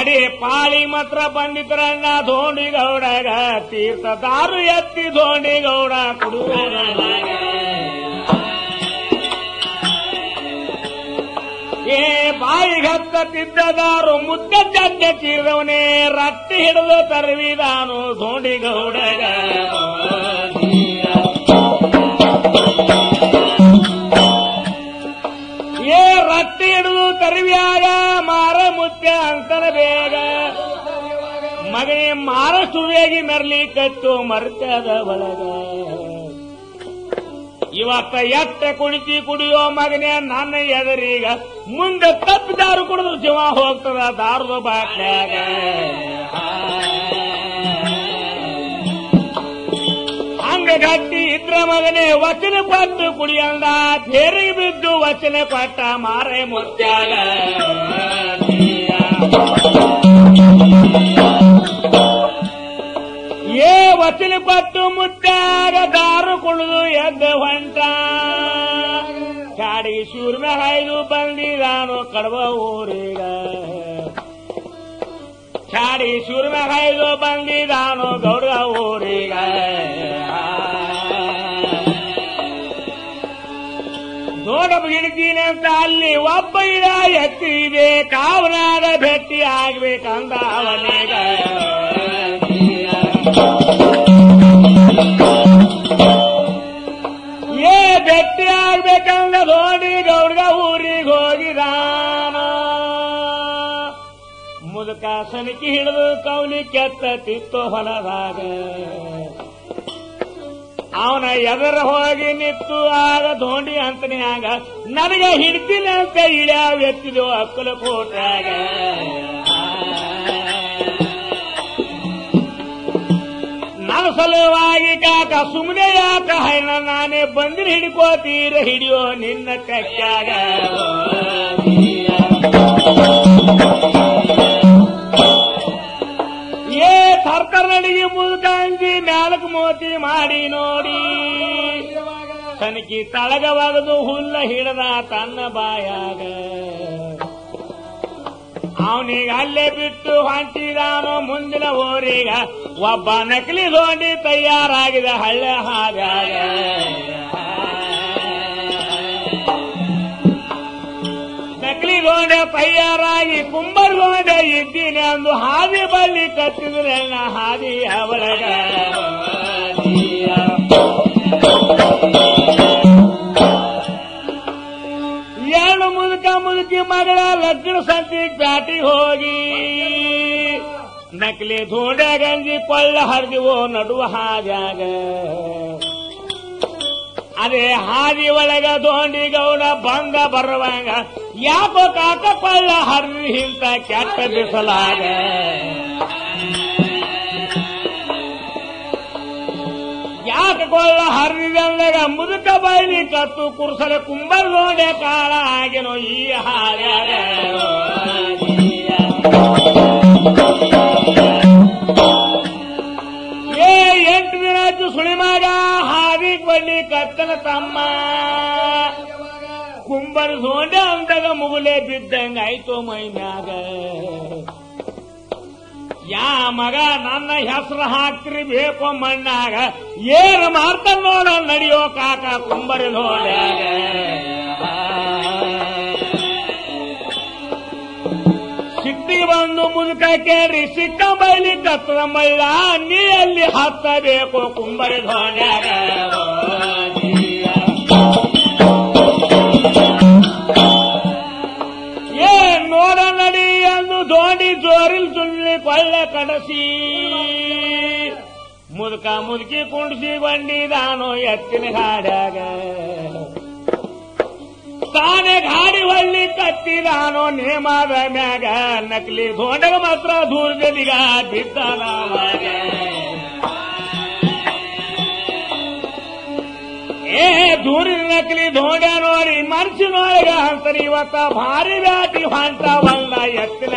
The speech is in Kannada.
ಗಾಡಿ ಪಾಳಿ ಮಾತ್ರ ಬಂದಿದ್ರಣ್ಣ ಧೋಂಡಿ ಗೌಡಗ ತೀರ್ಥ ದಾರು ಎತ್ತಿ ಧೋಂಡಿ ಗೌಡ ಕುಡುವರಾಗ ಏ ಬಾಯಿಗೆ ಹತ್ತತ್ತಿದ್ದದಾರು ಮುದ್ದ ಚಡ್ಡ ಚೀರವನೇ ರಟ್ಟಿ ಹಿಡಿದು ತರುವಿದಾನು ಧೋಂಡಿ ಗೌಡಗ ಏ ರಟ್ಟಿ ಹಿಡಿದು ತರುವ್ಯಾಗ ಮಾರ ಮುತ್ಯ ಅಂತನ ಬೇಗ ಮಗನೇ ಮಾರ ಸುವೇಗಿ ಮೆರ್ಲಿ ಕಟ್ಟು ಮರ್ತದ ಒಳಗ ಇವತ್ತ ಎಟ್ಟ ಕುಣಿತಿ ಕುಡಿಯೋ ಮಗನೇ ನನ್ನ ಎದರೀಗ ಮುಂದೆ ತಪ್ಪಿದಾರು ಕುಡಿದು ಜೀವ ಹೋಗ್ತದ ದಾರದ ಬಾಟ್ಯಾಗ ಹಂಗ ಗಟ್ಟಿ ಇದ್ರ ಮಗನೇ ವಚನ ಪಟ್ಟು ಕುಡಿಯಂದ ತೇರಿಗೆ ಬಿದ್ದು ವಚನ ಪಟ್ಟ ಮಾರೆ ಮುತ್ಯಾಗ ಏ ವಚನ ಪಟ್ಟು ಮುತ್ತಾಗ ದಾರು ಕುಣಿದು ಎದ್ದ ಹೊಂಟ ಗಾಡಿ ಶೂರ್ನ ಹಾಯ್ದು ಬಂದಿದಾನು ಕಡವ ಊರಿಗ ಚಾಡಿ ಶೂರ್ನ ಹಾಯ್ದು ಬಂದಿದಾನು ಗೌಡ ಊರಿಗ ನೋಡಬ ಹಿಡಿತೀನಿ ಅಂತ ಅಲ್ಲಿ ಒಬ್ಬ ಇಡ ಎತ್ತಿದೆ ಕಾವನಾಗ ಭೇಟಿ ಆಗ್ಬೇಕಂದ ಅವನಿಗ ಏ ಭೇಟಿ ಆಗ್ಬೇಕಂದ ಧೋನಿ ಗೌಡ್ಗ ಊರಿಗೆ ಹೋಗಿದಾನ ಮುದುಕ ಸನಿಕಿ ಹಿಡಿದು ಕೌಲಿ ಕೆತ್ತ ತಿತ್ತು ಹೊಲದಾಗ ಅವನ ಎದರ ಹೋಗಿ ನಿತ್ತು ಆಗ ಧೋಂಡಿ ಅಂತನೇ ಆಗ ನನಗೆ ಹಿಡ್ತೀನಿ ಅಂತ ಇಳ್ಯಾವ ಎತ್ತಿದೆವು ಅಕ್ಕಲ ಕೋಟ್ಯಾಗ ನನ್ನ ಸಲುವಾಗಿ ಕಾಕ ಸುಮ್ಮನೆ ಯಾಕ ಹೈನ ನಾನೇ ಬಂದಿನ ಹಿಡ್ಕೋತೀರ ಹಿಡಿಯೋ ನಿನ್ನ ಕಕ್ಕಾಗ ಏ ತರ್ಕರ್ನಡಿಗೆ ಮುದುಕ ಅಂಜಿ ಮ್ಯಾಲಕ್ ಮೋತಿ ಮಾಡಿ ನೋಡಿ ತನಕಿ ತಳಗ ಒಗದು ಹುಲ್ಲ ಹಿಡದ ತನ್ನ ಬಾಯಾಗ ಅವನಿಗೆ ಅಲ್ಲೇ ಬಿಟ್ಟು ಹೊಂಟಿದಾನು ಮುಂದಿನ ಊರಿಗ ಒಬ್ಬ ನಕಲಿ ದೋಂಡಿ ತಯಾರಾಗಿದೆ ಹಳ್ಳ ಹಾಗಾಗ ನಕಲಿ ಗೋಂಡೆ ತಯಾರಾಗಿ ಕುಂಬರ್ ಗೋಂಡೆ ಇದ್ದೀನಿ ಅಂದು ಹಾದಿ ಬಳ್ಳಿ ಕತ್ತಿದ್ರೆ ಹಾದಿ ಅವಳಗ ಎರಡು ಮುದುಕ ಮುದುಕಿ ಮಗಳ ಲಗ್ನ ಸಂತಿ ಪ್ಯಾಟಿ ಹೋಗಿ ನಕಲಿ ಧೋಂಡೆ ಗಂಜಿ ಕೊಳ್ಳ ಹರಿದಿವೋ ನಡುವ ಹಾದ್ಯಾಗ ಅದೇ ಹಾದಿ ಒಳಗ ದೋಂಡಿ ಗೌಡ ಬಂದ ಬರುವಂಗ ಯಾಕೋ ಕಾಕ ಕೊಳ್ಳ ಹರಿದಿ ಇಂತ ಕೆಟ್ಟ ಬಿಸಲಾಗ ಯಾಕ ಕೊಳ್ಳ ಹರಿದಂದಾಗ ಮುದುಕ ಬೈಲಿ ಕತ್ತು ಕುರ್ಸಲ ಕುಂಬರ್ ಗೋಡೆ ಕಾಳ ಆಗಿನೋ ಈ ಹಾದ್ಯಾಗ ಏ ಎಂಟು ದಿನ ಆಯ್ತು ಸುಳಿಮಾಗ ಹಾದಿ ಬಳ್ಳಿ ಕತ್ತನ ತಮ್ಮ ಕುಂಬರ್ ಸೋಂಡೆ ಅಂದಾಗ ಮುಗುಲೆ ಬಿದ್ದಂಗ ಆಯ್ತು ಮೈ ಮ್ಯಾಗ ಯಾ ಮಗ ನನ್ನ ಹೆಸರು ಹಾಕ್ರಿ ಬೇಕು ಮಣ್ಣಾಗ ಏನು ಮಾಡ್ತಾನ ನೋಡ ನಡೆಯೋ ಕಾಕ ಕುಂಬರಿ ನೋಡ್ಯಾಗ ಸಿಟ್ಟಿಗೆ ಬಂದು ಮುದುಕ ಕೇಳಿ ಸಿಕ್ಕ ಬೈಲಿ ಕತ್ತದ ಮಳ್ಳ ನೀ ಅಲ್ಲಿ ಹತ್ತಬೇಕು ಕುಂಬರಿ ಧೋಣ್ಯಾಗ ಏ ನೋಡ ನಡಿ ಎಂದು ದೋಣಿ ಜೋರಿಲ್ ತುಳ್ಳಿ ಕೊಳ್ಳೆ ಕಡಸಿ ಮುದುಕ ಮುದುಕಿ ಕುಂಡಿಸಿ ಬಂಡಿದಾನು ಎತ್ತಿನ ಗಾಡ್ಯಾಗ ತಾನೇ ಗಾಡಿ ಹೊಳ್ಳಿ ಕತ್ತಿದಾನೋ ನೇಮದ ಮ್ಯಾಗ ನಕಲಿ ಧೋಂಡಗ ಮಾತ್ರ ದೂರದಲ್ಲಿಗ ಬಿದ್ದಾನ ಏ ದೂರಿನ ನಕಲಿ ಧೋಂಡ ನೋಡಿ ಮನಸ್ಸಿನೊಳಗ ಅಂತಾನೆ ಇವತ್ತ ಭಾರಿ ಬ್ಯಾಟಿ ಹೊಂಟ ಬಂದ ಎತ್ತಿನ